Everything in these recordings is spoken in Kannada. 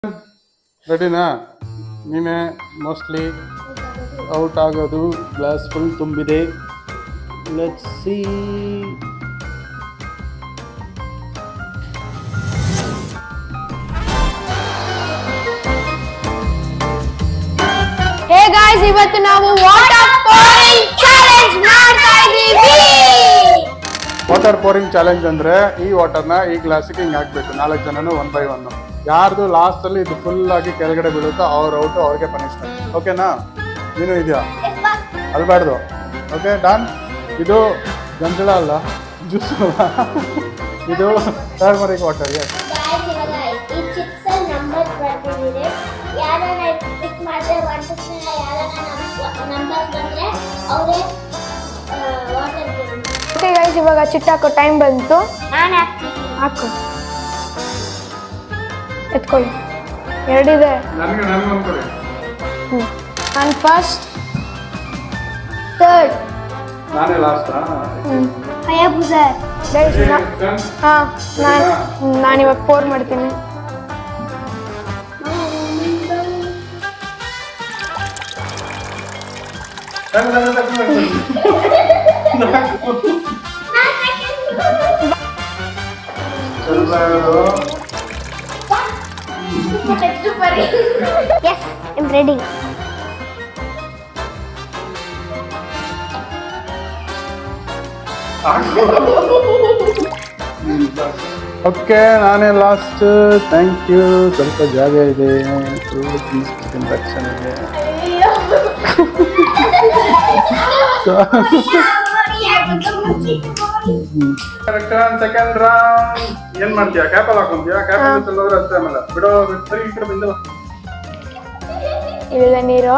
ರೆಡಿನಾ ನೀನೇ ಮೋಸ್ಟ್ಲಿ ಔಟ್ ಆಗೋದು ಗ್ಲಾಸ್ ಫುಲ್ ತುಂಬಿದೆ ಲೆಟ್ಸ್ ಸಿ ಹೇ ಗಾಯ್ಸ್ ಇವತ್ತು ನಾವು ವಾಟರ್ ಪೋರಿಂಗ್ ಚಾಲೆಂಜ್ ಮಾಡ್ತಾ ಇದೀವಿ ವಾಟರ್ ಪೋರಿಂಗ್ ಚಾಲೆಂಜ್ ಅಂದ್ರೆ ಈ ವಾಟರ್ನ ಈ ಗ್ಲಾಸಿಗೆ ಹಿಂಗೆ ಹಾಕ್ಬೇಕು ನಾಲ್ಕು ಜನನು ಒನ್ ಬೈ ಒನ್ ಯಾರ್ದು ಲಾಸ್ಟ್ ಅಲ್ಲಿ ಇದು ಫುಲ್ ಆಗಿ ಕೆಳಗಡೆ ಬೀಳುತ್ತೋ ಅವ್ರ ಔಟ್ ಅವ್ರಿಗೆ ಪನಿಷ್ಮೆಂಟ್ ಓಕೆನಾ ನೀನು ಇದೆಯಾ ಅಲ್ಬಾರ್ದು ಓಕೆ ಡನ್ ಇದು ಗಂಜಳ ಅಲ್ಲ ಜ್ಯೂಸ್ ಅಲ್ಲ ಇದು ಟರ್ಮರಿಕ್ ವಾಟರ್ ಎಸ್ ಗಾಯ್ಸ್ ಇವಾಗ ಈ ಚಿಪ್ಸ್ ನಂಬರ್ ಬರ್ತಿದೆ ಯಾರನ್ನ ಪಿಕ್ ಮಾಡಿದ್ರೆ ಒನ್ ಟು ತ್ರೀ ಯಾರನ್ನ ನಂಬರ್ ಬಂದ್ರೆ ಅವರೇ ವಾಟರ್ ಓಕೆ ಗೈಸ್ ಇವಾಗ ಚಿಟ್ಟ ಹಾಕೋ ಟೈಮ್ ಬಂತು ನಾನು ಹಾಕ್ತೀನಿ ಹಾಕು ಎತ್ಕೊಳ್ಳಿ ಎರಡಿದೆ ನನಗೆ ನನಗೆ ಅನ್ಕೊಳ್ಳಿ ಹ್ಞೂ ನಾನು ಫಸ್ಟ್ ಥರ್ಡ್ ನಾನೇ ಲಾಸ್ಟಾ ಹ್ಞೂ ಹಯಾಬುಜ ಗೈಸ್ ಹಾಂ ನಾನು ನಾನು ಇವಾಗ ಪೋರ್ ಮಾಡ್ತೀನಿ ಎಸ್ ಐಮ್ ರೆಡಿ ಓಕೆ ನಾನೇ ಲಾಸ್ಟ್ ಥ್ಯಾಂಕ್ ಯು ಸ್ವಲ್ಪ ಜಾಗ ಇದೆ ಇನ್ಫೆಕ್ಷನ್ ಇದೆ ಸೆಕೆಂಡ್ ರೌಂಡ್ ಏನ್ ಮಾಡ್ತೀಯಾ ಕ್ಯಾಪಲ್ ಹಾಕೊಂತೀಯಾ ಕ್ಯಾಪಲ್ ಚಲ್ಲೋದ್ರೆ ಅಷ್ಟೇ ಆಮೇಲೆ ಬಿಡೋ ಸರಿ ಈ ಕಡೆ ಬಂದು ಇವೆಲ್ಲ ನೀರು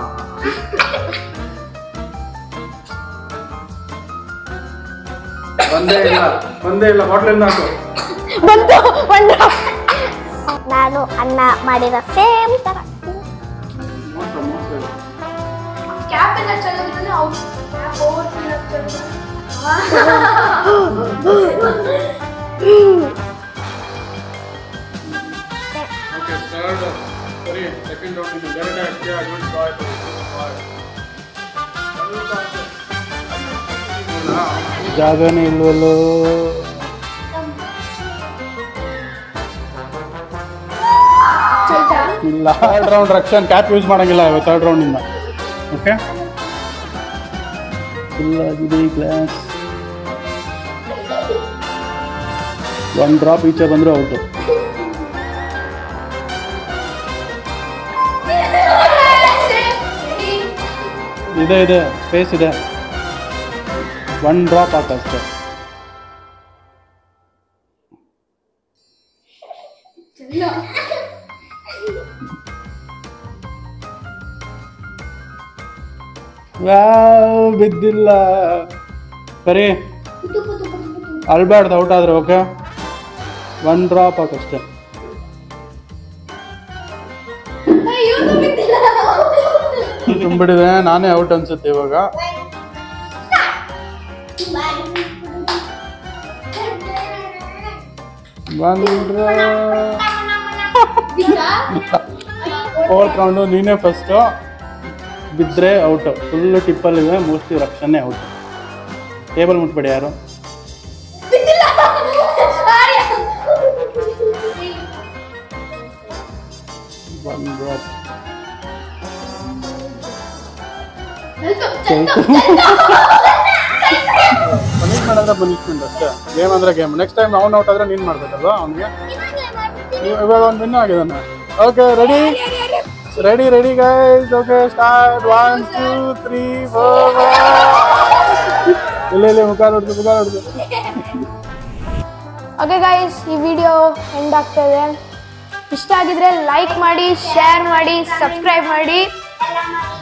ಒಂದೇ ಇಲ್ಲ ಒಂದೇ ಇಲ್ಲ ಬಾಟ್ಲಿಂದ ಹಾಕು ಬಂತು ಒಂದು ನಾನು ಅನ್ನ ಮಾಡಿದ ಸೇಮ್ ತರ ಮೋಸ ಮೋಸ ಇದೆ. ಕ್ಯಾಪ್ ಎಲ್ಲ ಚೆಲ್ಲಿದ್ರೆ ಓಕೆ ಥರ್ಡ್ ಸರಿ ಸೆಕೆಂಡ್ ರೌಂಡ್ ಇದು ಎರಡು ಹಾಕ್ತೀಯಾ ಗುಡ್ ಬಾಯ್ ಜಾಗನೇ ಇಲ್ವಲ್ಲೋ ಇಲ್ಲ third round Rakshan cap use ಮಾಡಂಗಿಲ್ಲ ಥರ್ಡ್ ರೌಂಡಿಂದ ಓಕೆ ಫುಲ್ ಆಗಿದೆ ಗ್ಲಾಸ್ ಒನ್ ಡ್ರಾಪ್ ಈಚೆ ಬಂದರೂ ಔಟು ಇದೆ ಇದೆ ಸ್ಪೇಸ್ ಇದೆ ಒನ್ ಡ್ರಾಪ್ ಹಾಕಷ್ಟೇ ವಾವ್ ಬಿದ್ದಿಲ್ಲ ಸರಿ ಅಲ್ಬಾರ್ದು ಔಟ್ ಆದ್ರೆ ಓಕೆ ಒನ್ ಡ್ರಾಪ್ ಹಾಕಷ್ಟೇ ತುಂಬಿಡಿದೆ ನಾನೇ ಔಟ್ ಅನ್ಸುತ್ತೆ ಇವಾಗ ಬಂದ್ರೆ ಫೋರ್ತ್ ರೌಂಡು ನೀನೇ ಫಸ್ಟು ಬಿದ್ದರೆ ಔಟು ಫುಲ್ಲು ಟಿಪ್ಪಲ್ಲಿದೆ ಮೋಸ್ಟ್ಲಿ ರಕ್ಷಣೆ ಔಟು ಟೇಬಲ್ ಮುಟ್ಬೇಡಿ ಯಾರು ಒನ್ ಡ್ರಾಪ್ ಪನಿಷ್ಮೆಂಟ್ ಅಂದ್ರೆ ಪನಿಷ್ಮೆಂಟ್ ಅಷ್ಟೇ ಗೇಮ್ ಅಂದ್ರೆ ಗೇಮ್ ನೆಕ್ಸ್ಟ್ ಟೈಮ್ ಅವ್ನು ಔಟ್ ಆದ್ರೆ ನೀನು ಮಾಡ್ಬೇಕಲ್ವಾ ಅವನಿಗೆ ಇವಾಗ ಅವ್ನು ವಿನ್ ಆಗಿದ್ದಾನೆ okay ready ready ready guys okay start one two three four ಇಲ್ಲ ಇಲ್ಲ ಮುಖ ನೋಡ್ತು ಮುಖ ನೋಡ್ತು ಓಕೆ ಗೈಸ್ ಈ ವಿಡಿಯೋ ಎಂಡ್ ಆಗ್ತದೆ ಇಷ್ಟ ಆಗಿದ್ರೆ ಲೈಕ್ ಮಾಡಿ ಶೇರ್ ಮಾಡಿ ಸಬ್ಸ್ಕ್ರೈಬ್ ಮಾಡಿ ಎಲ್ಲ ಮಾಡಿ